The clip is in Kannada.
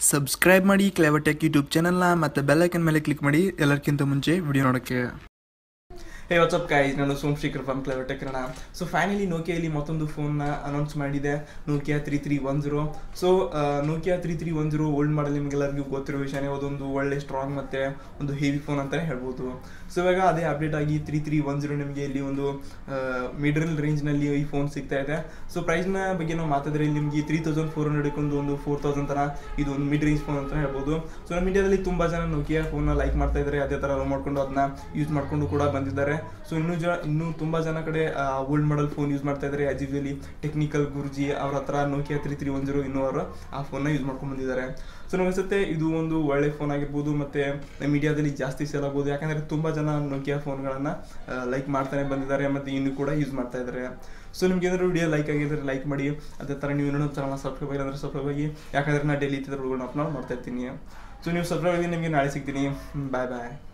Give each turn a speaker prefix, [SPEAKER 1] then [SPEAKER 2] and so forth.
[SPEAKER 1] ಸಬ್ಸ್ಕ್ರೈಬ್ ಮಾಡಿ ಕ್ಲೇವಟೆಕ್ ಯೂಟ್ಯೂಬ್ ಚಾನಲ್ನ ಮತ್ತು ಬೆಲ್ಲೈಕನ್ ಮೇಲೆ ಕ್ಲಿಕ್ ಮಾಡಿ ಎಲ್ಲರಿಗಿಂತ ಮುಂಚೆ ವಿಡಿಯೋ ನೋಡೋಕ್ಕೆ
[SPEAKER 2] ಹೇ ವಾಟ್ಸಪ್ ಗೈಸ್ ನಾನು Somashekar from clever Kannada so finally ನೋಕಿಯಲ್ಲಿ ಮತ್ತೊಂದು ಫೋನ್ನ ಅನೌನ್ಸ್ ಮಾಡಿದೆ Nokia three three one zero so Nokia three three one zero old model ನಿಮಗೆಲ್ಲರಿಗೂ ಗೊತ್ತಿರೋ ವಿಷಯನೇ ಅದೊಂದು ಒಳ್ಳೆ ಸ್ಟ್ರಾಂಗ್ ಮತ್ತು ಒಂದು ಹೆವಿ ಫೋನ್ ಅಂತಲೇ ಹೇಳ್ಬೋದು ಸೊ ಇವಾಗ ಅದೇ ಅಪ್ಡೇಟ್ ಆಗಿ ತ್ರೀ ತ್ರೀ ಒನ್ ಜೀರೋ ನಿಮಗೆ ಇಲ್ಲಿ ಒಂದು ಮಿಡಲ್ ರೇಂಜ್ನಲ್ಲಿ ಈ ಫೋನ್ ಸಿಗ್ತಾ ಇದೆ ಸೊ ಪ್ರೈಸ್ನ ಬಗ್ಗೆ ನಾವು ಮಾತಾಡಿದ್ರೆ ಇಲ್ಲಿ ನಿಮಗೆ ತ್ರೀ ತೌಸಂಡ್ ಫೋರ್ ಹಂಡ್ರೆಡ್ ಹಿಡ್ಕೊಂಡು ಒಂದು ಫೋರ್ ತೌಸಂಡ್ ತನ ಇದು ಒಂದು ಮಿಡ್ ರೇಂಜ್ ಫೋನ್ ಅಂತ ಹೇಳ್ಬೋದು ಸೊ ನಮ್ಮ ಇಂಡಿಯಾದಲ್ಲಿ ತುಂಬ ಜನ ನೋಕಿಯಾ ಫೋನ್ನ ಲೈಕ್ ಮಾಡ್ತಾ ಇದ್ದಾರೆ ಅದೇ ಥರ ಲವ್ ಮಾಡ್ಕೊಂಡು ಅದನ್ನ ಯೂಸ್ ಮಾಡ್ಕೊಂಡು ಕೂಡ ಬಂದಿದ್ದಾರೆ ಸೊ ಇನ್ನೂ ಜ ಇನ್ನೂ ತುಂಬ ಜನ ಕಡೆ ಓಲ್ಡ್ ಮಾಡಲ್ ಫೋನ್ ಯೂಸ್ ಮಾಡ್ತಾ ಇದ್ದಾರೆ ಆಸ್ ಯೂಶಲಿ ಟೆಕ್ನಿಕಲ್ ಗುರುಜಿ ಅವ್ರ ಹತ್ರ Nokia three three one zero ಇನ್ನೂ ಅವರು ಆ ಫೋನ್ನ ಯೂಸ್ ಮಾಡ್ಕೊಂಡು ಬಂದಿದ್ದಾರೆ ಸೊ ನಮ್ಗೆ ಅನ್ಸುತ್ತೆ ಇದು ಒಂದು ಒಳ್ಳೆ ಫೋನ್ ಆಗಿರ್ಬೋದು ಮತ್ತು ನಮ್ಮ ಇಂಡಿಯಾದಲ್ಲಿ ಜಾಸ್ತಿ ಸೇಲ್ ಆಗ್ಬೋದು ಯಾಕಂದರೆ ತುಂಬ ಜನ ನೋಕಿಯಾ ಫೋನ್ಗಳನ್ನು ಲೈಕ್ ಮಾಡ್ತಾನೆ ಬಂದಿದ್ದಾರೆ ಮತ್ತು ಇನ್ನೂ ಕೂಡ ಯೂಸ್ ಮಾಡ್ತಾ ಇದ್ದಾರೆ ಸೊ ನಿಮ್ಗೆ ಏನಾದ್ರು ವಿಡಿಯೋ ಲೈಕ್ ಆಗಿದ್ರೆ ಲೈಕ್ ಮಾಡಿ ಅದೇ ಥರ ನೀವು ಇನ್ನೂ ಚಾನಲ್ ಸಬ್ಸ್ಕ್ರೈಬ್ ಆಗಿಲ್ಲ ಅಂದರೆ ಸಬ್ಸ್ಕ್ರೈಬ್ ಆಗಿ ಯಾಕಂದರೆ ನಾನು ಡೈಲಿ ಈ ಥರ ಮಾಡ್ತಾ ಇರ್ತೀನಿ ಸೊ ನೀವು ಸಬ್ಸ್ಕ್ರೈಬ್ ಆಗಿ ನಿಮಗೆ ನಾಳೆ ಸಿಗ್ತೀನಿ ಬಾಯ್ ಬಾಯ್